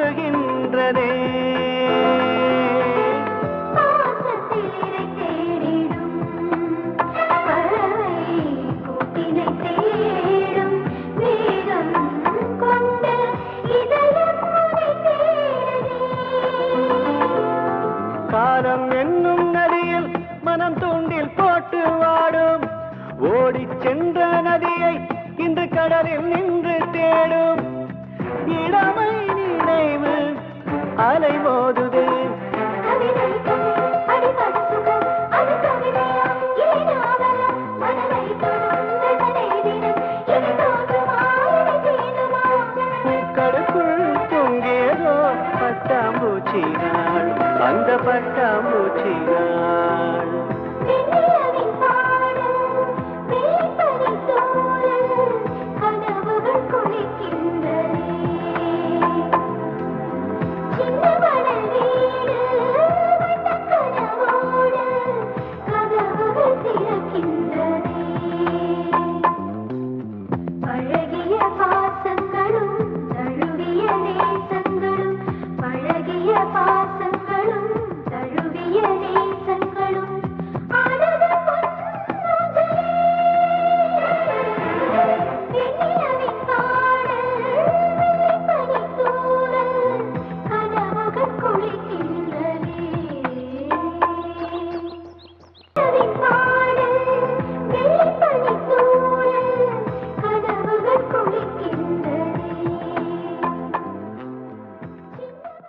வருகின்றதே பாசத்தில் இறை தேடிடும் பறவை கூட்டினை தேடும் வேகம் கொண்ட இதயம் உன்னை தேடுதே காலம் என்னும் நதியில் மனம் தூண்டில் போட்டு வாடும் ஓடிச் சென்ற நதியை இன்று கடலில் நின்று தேடும் இளமை நினைவு அலை மோதுதே கவிதை கதை அடிபடு சுகம் அது கவிதையா இல்லை நாவலா மனதை தொடும் ரசனை தினம் இது தோன்றுமா இது தீண்டுமா பூக்களுக்குள் தொங்கியதோ பட்டாம்பூச்சி நாள் அந்த பட்டா